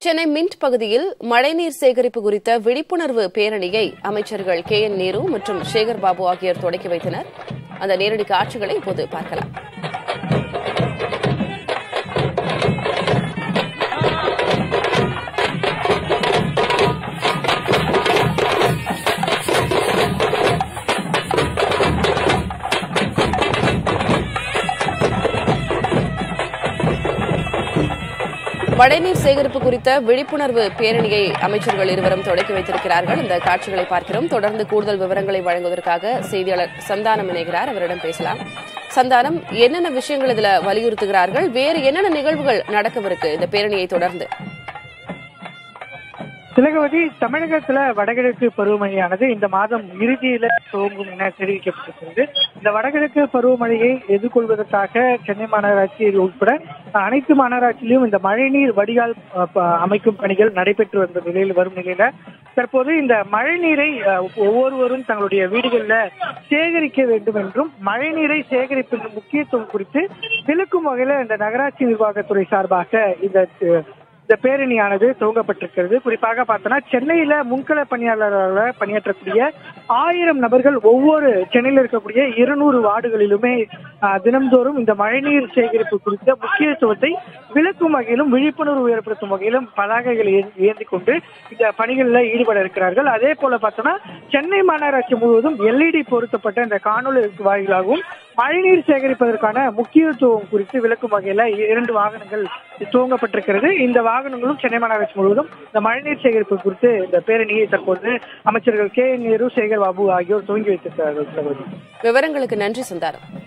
Chennai mint பகுதியில் மழைநீர் சேகரிப்பு குறித்த விழிப்புணர்வு பேரணியை அமைச்சர்கள் கே என் நேரு மற்றும் சேகர் பாபு ஆகியோர் தொடக்கி வைத்தனர் அந்த நேரடி காட்சிகளை இப்போது பார்க்கலாம் மழைநீர் சேகரிப்பு குறித்த விழிப்புணர்வு பேரணியை அமைச்சர்கள் இருவரும் தொடக்கி வைத்திருக்கிறார்கள் இந்த காட்சிகளை பார்க்கிறோம் தொடர்ந்து கூடுதல் விவரங்களை வழங்குவதற்காக செய்தியாளர் சந்தானம் இணைகிறார் அவரிடம் பேசலாம் சந்தானம் என்னென்ன விஷயங்கள் இதுல வலியுறுத்துகிறார்கள் வேறு என்னென்ன நிகழ்வுகள் நடக்கவிருக்கு இந்த பேரணியை தொடர்ந்து திலகவதி தமிழகத்துல வடகிழக்கு பருவமழையானது இந்த மாதம் இறுதியில துவங்கும் என தெரிவிக்கப்பட்டிருக்கிறது இந்த வடகிழக்கு பருவமழையை எதிர்கொள்வதற்காக சென்னை மாநகராட்சி உட்பட அனைத்து மாநகராட்சியிலும் இந்த மழைநீர் வடிகால் அஹ், ப- அமைக்கும் பணிகள் நடைபெற்று வந்த நிலையில் வரும் நிலையில தற்போது இந்த மழைநீரை அஹ், ஒவ்வொருவரும் தங்களுடைய வீடுகளில் சேகரிக்க வேண்டும் என்றும் மழைநீரை சேகரிப்பின் முக்கியத்துவம் குறித்து விளக்கும் வகையில இந்த நகராட்சி நிர்வாகத்துறை சார்பாக இந்த அஹ், இந்த பேரணியானது துவங்கப்பட்டிருக்கிறது குறிப்பாக பார்த்தோன்னா சென்னையில முன்கள பணியாளர்களாக பணியாற்றக்கூடிய ஆயிரம் நபர்கள் ஒவ்வொரு சென்னையில் இருக்கக்கூடிய இருநூறு வார்டுகளிலுமே ஆஹ், தினம்தோறும் இந்த மழைநீர் சேகரிப்பு குறித்த முக்கியத்துவத்தை விளக்கும் வகையிலும் விழிப்புணர்வு ஏற்படுத்தும் வகையிலும் பதாகைகளை ஏந்தி- ஏந்தி கொண்டு இந்த பணிகளில் ஈடுபட இருக்கிறார்கள் அதே போல பார்த்தோன்னா சென்னை மாநகராட்சி முழுவதும் எல்இடி பொருத்தப்பட்ட இந்த காணொலி வாயிலாகவும் மழைநீர் சேகரிப்பதற்கான முக்கியத்துவம் குறித்து விளக்கும் வகையில இரண்டு வாகனங்கள் துவங்கப்பட்டிருக்கிறது இந்த வாகனங்களும் சென்னை மாநகராட்சி முழுவதும் இந்த மழைநீர் சேகரிப்பு குறித்து இந்த பேரணியை தற்போது அமைச்சர்கள் கே என் நேரு சேகர் பாபு ஆகியோர் துவங்கி வைத்திருக்கிறார்கள் விவரங்களுக்கு நன்றி சந்தானம்